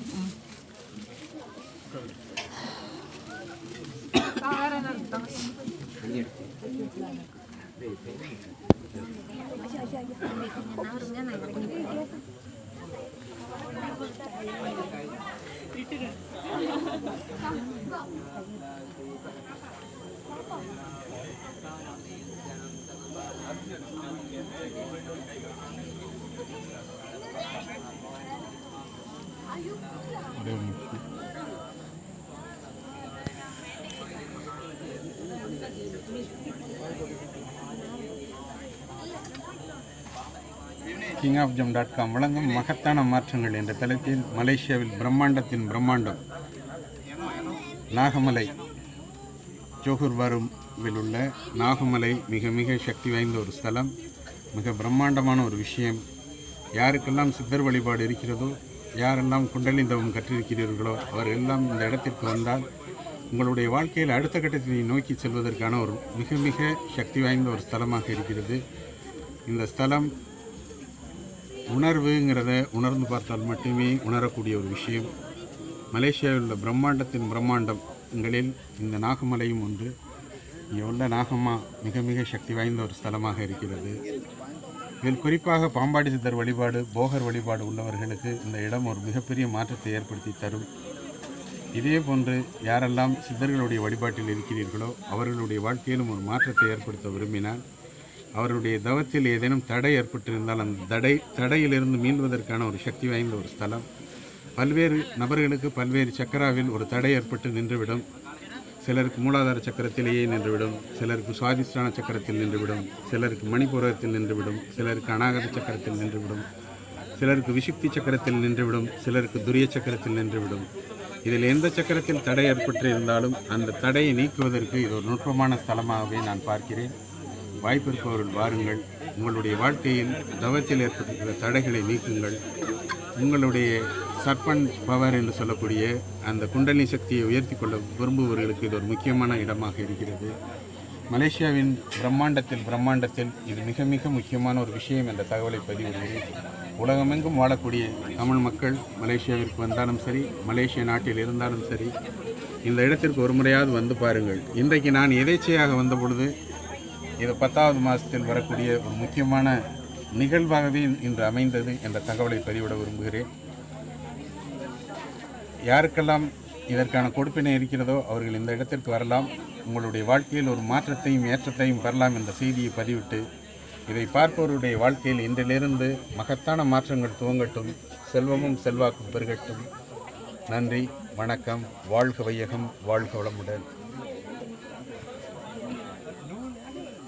king of ஜம் dot com வழங்கும் மகத்தான மாற்றங்கள் என்ற தலைப்பில் மலேசியாவில் பிரம்மாண்டத்தின் பிரம்மாண்டம் நாகமலை ஜோகூர் பாருவில் உள்ள நாகமலை மிக மிக சக்தி வாய்ந்த ஒரு ஸ்தலம் மிக பிரம்மாண்டமான ஒரு விஷயம் யாருக்கெல்லாம் சித்தர் வழிபாடு இருக்கிறதோ யாரெல்லாம் குண்டலின் தவம் கற்றிருக்கிறீர்களோ அவர் எல்லாம் இந்த இடத்திற்கு வந்தால் உங்களுடைய வாழ்க்கையில் அடுத்த கட்டத்தை நோக்கி செல்வதற்கான ஒரு மிக மிக சக்தி வாய்ந்த ஒரு ஸ்தலமாக இருக்கிறது இந்த ஸ்தலம் உணர்வுங்கிறத உணர்ந்து பார்த்தால் மட்டுமே உணரக்கூடிய ஒரு விஷயம் மலேசியாவில் உள்ள பிரம்மாண்டத்தின் பிரம்மாண்டங்களில் இந்த நாகமலையும் ஒன்று இங்கே உள்ள நாகம்மா மிக மிக சக்தி வாய்ந்த ஒரு ஸ்தலமாக இருக்கிறது இதில் குறிப்பாக பாம்பாடி சித்தர் வழிபாடு போகர் வழிபாடு உள்ளவர்களுக்கு இந்த இடம் ஒரு மிகப்பெரிய மாற்றத்தை ஏற்படுத்தி தரும் இதே போன்று யாரெல்லாம் சித்தர்களுடைய வழிபாட்டில் இருக்கிறீர்களோ அவர்களுடைய வாழ்க்கையிலும் ஒரு மாற்றத்தை ஏற்படுத்த விரும்பினால் அவருடைய தவத்தில் ஏதேனும் தடை ஏற்பட்டிருந்தால் அந்த தடை தடையிலிருந்து மீள்வதற்கான ஒரு சக்தி வாய்ந்த ஒரு ஸ்தலம் பல்வேறு நபர்களுக்கு பல்வேறு சக்கராவில் ஒரு தடை ஏற்பட்டு நின்றுவிடும் சிலருக்கு மூலாதார சக்கரத்திலேயே நின்றுவிடும் சிலருக்கு சுவாதிஷ்டான சக்கரத்தில் நின்றுவிடும் சிலருக்கு மணிபூரகத்தில் நின்றுவிடும் சிலருக்கு அநாகத சக்கரத்தில் நின்றுவிடும் சிலருக்கு விசுக்தி சக்கரத்தில் நின்றுவிடும் சிலருக்கு துரிய சக்கரத்தில் நின்றுவிடும் இதில் எந்த சக்கரத்தில் தடை ஏற்பட்டு இருந்தாலும் அந்த தடையை நீக்குவதற்கு இது ஒரு நுட்பமான ஸ்தலமாகவே நான் பார்க்கிறேன் வாய்ப்பு இருப்பவர்கள் வாருங்கள் உங்களுடைய வாழ்க்கையில் தவத்தில் ஏற்பட்டிருக்கிற தடைகளை நீக்குங்கள் உங்களுடைய சர்பன் பவர் என்று சொல்லக்கூடிய அந்த குண்டலினி சக்தியை உயர்த்தி கொள்ள விரும்புபவர்களுக்கு இது ஒரு முக்கியமான இடமாக இருக்கிறது மலேசியாவின் பிரம்மாண்டத்தில் பிரம்மாண்டத்தில் இது மிக மிக முக்கியமான ஒரு விஷயம் என்ற தகவலை பதிவிடுகிறேன் உலகமெங்கும் வாழக்கூடிய தமிழ் மக்கள் மலேசியாவிற்கு வந்தாலும் சரி மலேசிய நாட்டில் இருந்தாலும் சரி இந்த இடத்திற்கு ஒரு முறையாவது வந்து பாருங்கள் இன்றைக்கு நான் எதேச்சையாக வந்த பொழுது இது பத்தாவது மாதத்தில் வரக்கூடிய ஒரு முக்கியமான நிகழ்வாகவே இன்று அமைந்தது என்ற தகவலை பதிவிட விரும்புகிறேன் யாருக்கெல்லாம் இதற்கான கொடுப்பினை இருக்கிறதோ அவர்கள் இந்த இடத்திற்கு வரலாம் உங்களுடைய வாழ்க்கையில் ஒரு மாற்றத்தையும் ஏற்றத்தையும் பெறலாம் என்ற செய்தியை பதிவிட்டு இதை பார்ப்பவருடைய வாழ்க்கையில் இன்றிலிருந்து மகத்தான மாற்றங்கள் துவங்கட்டும் செல்வமும் செல்வாக்கும் பெருகட்டும் நன்றி வணக்கம் வாழ்க வையகம் வாழ்க வளமுடன்